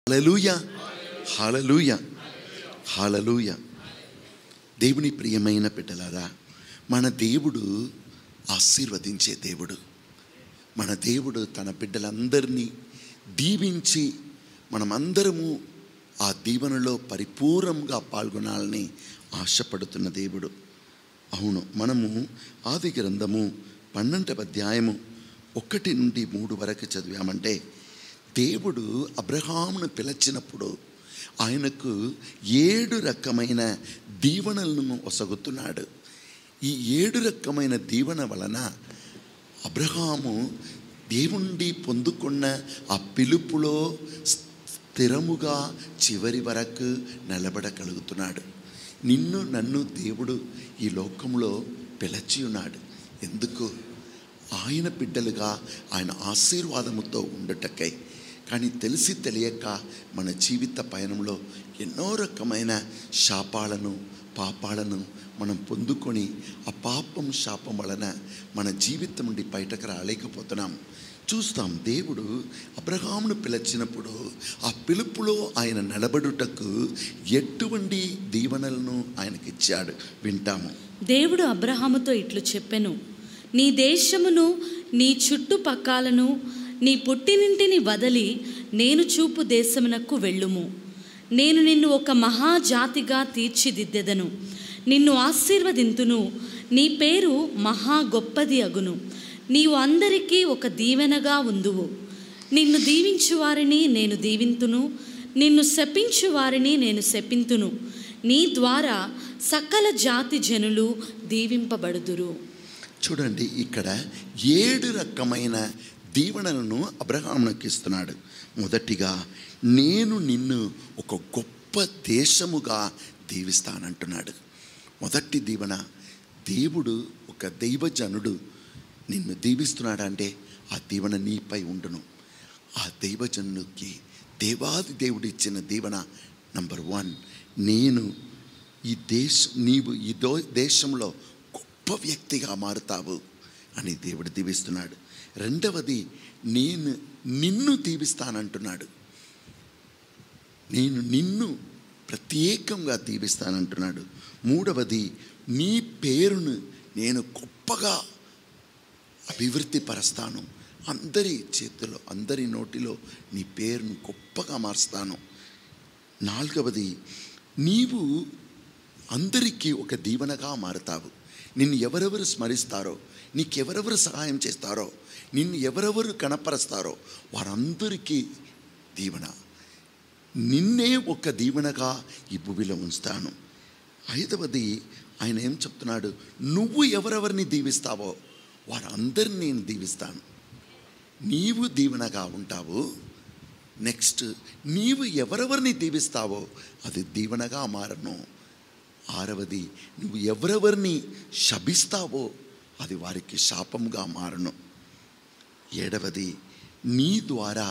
హలలుయ హలలుయ హలలుయ దేవుని ప్రియమైన బిడ్డలారా మన దేవుడు ఆశీర్వదించే దేవుడు మన దేవుడు తన బిడ్డలందరినీ దీవించి మనమందరము ఆ దీవెనలో పరిపూర్ణంగా పాల్గొనాలని ఆశపడుతున్న దేవుడు అవును మనము ఆది గ్రంథము పన్నెండవ అధ్యాయము ఒకటి నుండి మూడు వరకు చదివామంటే దేవుడు అబ్రహామును పిలిచినప్పుడు ఆయనకు ఏడు రకమైన దీవెనలను ఒసగుతున్నాడు ఈ ఏడు రకమైన దీవెన వలన అబ్రహాము దేవుండి పొందుకున్న ఆ పిలుపులో స్థిరముగా చివరి వరకు నిలబడగలుగుతున్నాడు నిన్ను నన్ను దేవుడు ఈ లోకంలో పిలచి ఉన్నాడు ఎందుకు ఆయన బిడ్డలుగా ఆయన ఆశీర్వాదముతో ఉండటకై కానీ తెలిసి తెలియక మన జీవిత పయనంలో ఎన్నో రకమైన శాపాలను పాపాలను మనం పొందుకొని ఆ పాపం శాపం వలన మన జీవితం నుండి బయటకు రాలేకపోతున్నాం చూస్తాం దేవుడు అబ్రహామును పిలిచినప్పుడు ఆ పిలుపులో ఆయన నిలబడుటకు ఎటువంటి దీవెనలను ఆయనకిచ్చాడు వింటాము దేవుడు అబ్రహాముతో ఇట్లు చెప్పెను నీ దేశమును నీ చుట్టుపక్కలను నీ పుట్టినింటిని వదలి నేను చూపు దేశమునకు వెళ్ళుము నేను నిన్ను ఒక మహాజాతిగా తీర్చిదిద్దెదను నిన్ను ఆశీర్వదింతును నీ పేరు మహా గొప్పది అగును నీవు అందరికీ ఒక దీవెనగా ఉందువు నిన్ను దీవించు వారిని నేను దీవింతును నిన్ను శపించు వారిని నేను శపింతును నీ ద్వారా సకల జాతి జనులు దీవింపబడుదురు చూడండి ఇక్కడ ఏడు రకమైన దీవెనలను అబ్రహామునకి ఇస్తున్నాడు మొదటిగా నేను నిన్ను ఒక గొప్ప దేశముగా దీవిస్తానంటున్నాడు మొదటి దీవెన దేవుడు ఒక దైవజనుడు నిన్ను దీవిస్తున్నాడంటే ఆ దీవెన నీపై ఉండును ఆ దైవజనుడికి దేవాది దేవుడు ఇచ్చిన దీవెన నంబర్ వన్ నేను ఈ దేశ నీవు ఈ దో దేశంలో గొప్ప వ్యక్తిగా మారుతావు అని దేవుడు దీవిస్తున్నాడు రెండవది నేను నిన్ను దీవిస్తానంటున్నాడు నేను నిన్ను ప్రత్యేకంగా దీవిస్తానంటున్నాడు మూడవది నీ పేరును నేను గొప్పగా అభివృద్ధి పరుస్తాను అందరి చేతిలో అందరి నోటిలో నీ పేరును గొప్పగా మారుస్తాను నాలుగవది నీవు అందరికీ ఒక దీవెనగా మారుతావు నిన్ను ఎవరెవరు స్మరిస్తారో నీకెవరెవరు సహాయం చేస్తారో నిన్ను ఎవరెవరు కనపరుస్తారో వారందరికీ దీవెన నిన్నే ఒక దీవెనగా ఈ భూమిలో ఉంచుతాను ఐదవది ఆయన ఏం చెప్తున్నాడు నువ్వు ఎవరెవరిని దీవిస్తావో వారందరిని నేను దీవిస్తాను నీవు దీవెనగా ఉంటావు నెక్స్ట్ నీవు ఎవరెవరిని దీవిస్తావో అది దీవెనగా మారను ఆరవది నువ్వు ఎవరెవరిని శపిస్తావో అది వారికి శాపముగా మారను ఏడవది నీ ద్వారా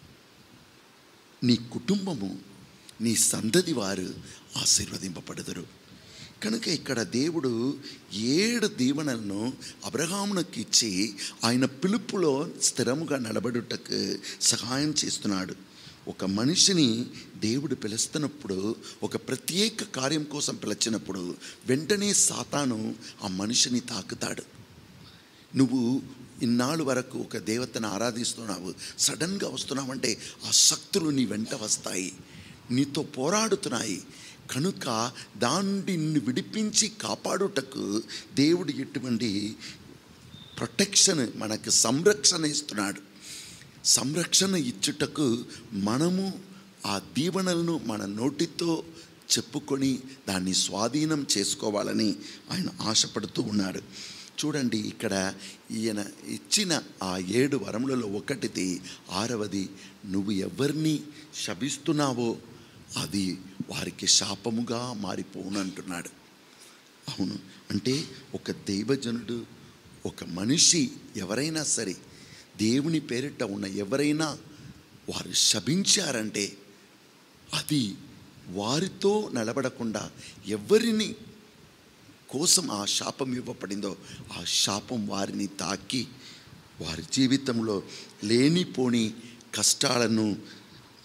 నీ కుటుంబము నీ సంతతి వారు ఆశీర్వదింపబడదురు కనుక ఇక్కడ దేవుడు ఏడు దీవెనలను అబ్రహామునకి ఇచ్చి ఆయన పిలుపులో స్థిరముగా నిలబడుటకు సహాయం చేస్తున్నాడు ఒక మనిషిని దేవుడు పిలుస్తున్నప్పుడు ఒక ప్రత్యేక కార్యం కోసం పిలిచినప్పుడు వెంటనే సాతాను ఆ మనిషిని తాకుతాడు నువ్వు ఇన్నాళ్ళు వరకు ఒక దేవతను ఆరాధిస్తున్నావు సడన్గా వస్తున్నావంటే ఆ శక్తులు నీ వెంట వస్తాయి నీతో పోరాడుతున్నాయి కనుక దాన్ని నిన్ను విడిపించి కాపాడుటకు దేవుడు ఎటువంటి ప్రొటెక్షన్ మనకు సంరక్షణ ఇస్తున్నాడు సంరక్షణ ఇచ్చుటకు మనము ఆ దీవెనలను మన నోటితో చెప్పుకొని దాన్ని స్వాధీనం చేసుకోవాలని ఆయన ఆశపడుతూ ఉన్నాడు చూడండి ఇక్కడ ఈయన ఇచ్చిన ఆ ఏడు వరములలో ఒకటిది ఆరవది నువ్వు ఎవరిని శపిస్తున్నావో అది వారికి శాపముగా మారిపోనంటున్నాడు అవును అంటే ఒక దైవజనుడు ఒక మనిషి ఎవరైనా సరే దేవుని పేరిట ఉన్న ఎవరైనా వారు శపించారంటే అది వారితో నిలబడకుండా ఎవరిని కోసం ఆ శాపం ఇవ్వబడిందో ఆ శాపం వారిని తాకి వారి జీవితంలో లేనిపోని కష్టాలను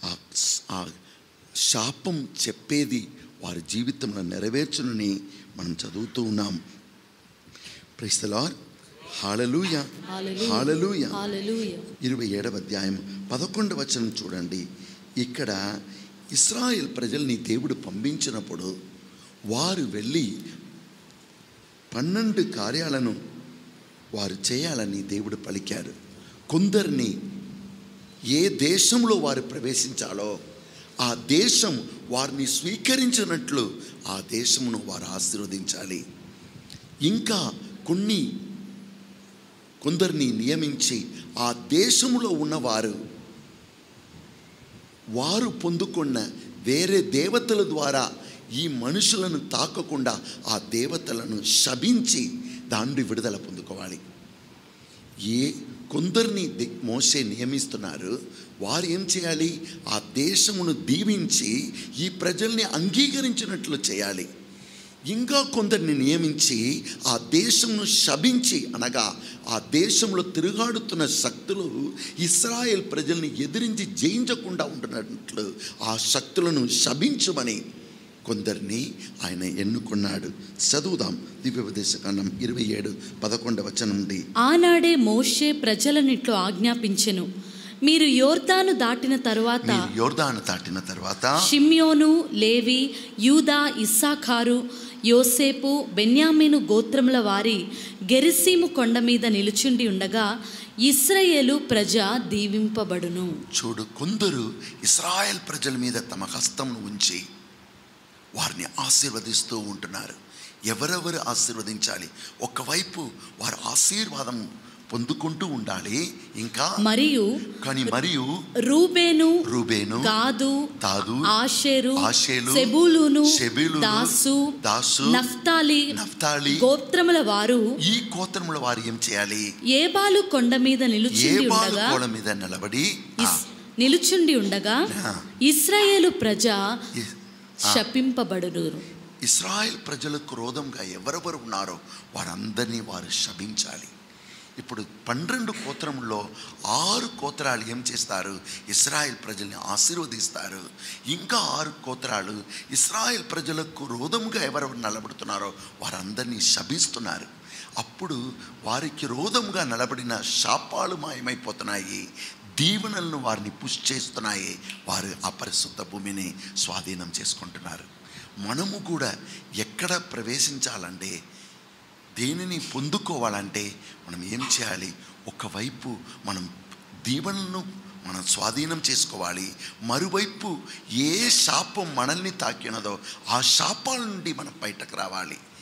ఆ స్- ఆ శాపం చెప్పేది వారి జీవితంలో నెరవేర్చునని మనం చదువుతూ ఉన్నాం ప్రైస్తలార్ హాలలుయ హల్లెలూయా. హాలలుయ హల్లెలూయా. ఇరవై ఏడవ అధ్యాయం పదకొండవ వచనం చూడండి ఇక్కడ ఇస్రాయేల్ ప్రజల్ని దేవుడు పంపించినప్పుడు వారు వెళ్ళి పన్నెండు కార్యాలను వారు చేయాలని దేవుడు పలికారు కొందరిని ఏ దేశంలో వారు ప్రవేశించాలో ఆ దేశం వారిని స్వీకరించినట్లు ఆ దేశమును వారు ఆశీర్వదించాలి ఇంకా కొన్ని కొందరిని నియమించి ఆ దేశంలో ఉన్నవారు వారు పొందుకున్న వేరే దేవతల ద్వారా ఈ మనుషులను తాకకుండా ఆ దేవతలను శపించి దాండి విడుదల పొందుకోవాలి ఏ కొందరిని ది- మోసే నియమిస్తున్నారు వారు ఏం చేయాలి ఆ దేశమును దీవించి ఈ ప్రజల్ని అంగీకరించినట్లు చేయాలి ఇంకా కొందరిని నియమించి ఆ దేశంను శపించి అనగా ఆ దేశంలో తిరుగాడుతున్న శక్తులు ఇస్రాయేల్ ప్రజల్ని ఎదిరించి జయించకుండా ఉంటున్నట్లు ఆ శక్తులను శపించమని కొందరిని ఆయన ఎన్నుకున్నాడు చదువుదాం దివ్యోపదేశకాండం ఇరవై ఏడు పదకొండవ వచనం నుండి ఆనాడే మోషే ప్రజలనిట్లు ఆజ్ఞాపించెను మీరు యోర్దాను దాటిన తరువాత మీరు యోర్దాను దాటిన తర్వాత షిమ్యోను లేవి యూదా ఇస్సాఖారు యోసేపు బెన్యామీను గోత్రముల వారి గెరిసీము కొండ మీద నిలుచుండి ఉండగా ఇస్రాయేలు ప్రజ దీవింపబడును చూడు కొందరు ఇస్రాయెల్ ప్రజల మీద తమ హస్తంను ఉంచి వారిని ఆశీర్వదిస్తూ ఉంటున్నారు ఎవరెవరు ఆశీర్వదించాలి ఒకవైపు వారు ఆశీర్వాదం పొందుకుంటూ ఉండాలి ఇంకా మరియు కానీ మరియు రూబేను రూబేను గాదు తాదు ఆషేరు ఆషేలు, సెబూలును షెబూలును, దాసు దాసు, నఫ్తాలి నఫ్తాలి గోత్రముల వారు ఈ కోతముల వారు ఏం చేయాలి ఏబాలు కొండ మీద ఏ నిలుచుండి బాలు ఉండగా కోల మీద నిలబడి ఆ, ఇస్- నిలుచుండి ఉండగా ఆ. ఇస్రాయేలు ప్రజ ఇ- ఆ, శపింపబడును ఇస్రాయెల్ ప్రజలు క్రోధంగా ఎవరెవరు ఉన్నారో వారందరినీ వారు శపించాలి ఇప్పుడు పన్నెండు కోత్రముల్లో ఆరు కోత్రాలు ఏం చేస్తారు ఇస్రాయెల్ ప్రజల్ని ఆశీర్వదిస్తారు ఇంకా ఆరు కోత్రాలు ఇస్రాయెల్ ప్రజలకు రోధముగా ఎవరెవరు నిలబడుతున్నారో వారందరినీ శపిస్తున్నారు అప్పుడు వారికి రోధముగా నిలబడిన శాపాలు మాయమైపోతున్నాయి దీవెనలను వారిని పుష్ చేస్తున్నాయి వారు అపరిశుద్ధ భూమిని స్వాధీనం చేసుకుంటున్నారు మనము కూడా ఎక్కడ ప్రవేశించాలంటే దేనిని పొందుకోవాలంటే మనం ఏం చేయాలి ఒకవైపు మనం దీవెనలను మనం స్వాధీనం చేసుకోవాలి మరోవైపు ఏ శాపం మనల్ని తాకినదో ఆ శాపాల నుండి మనం బయటకు రావాలి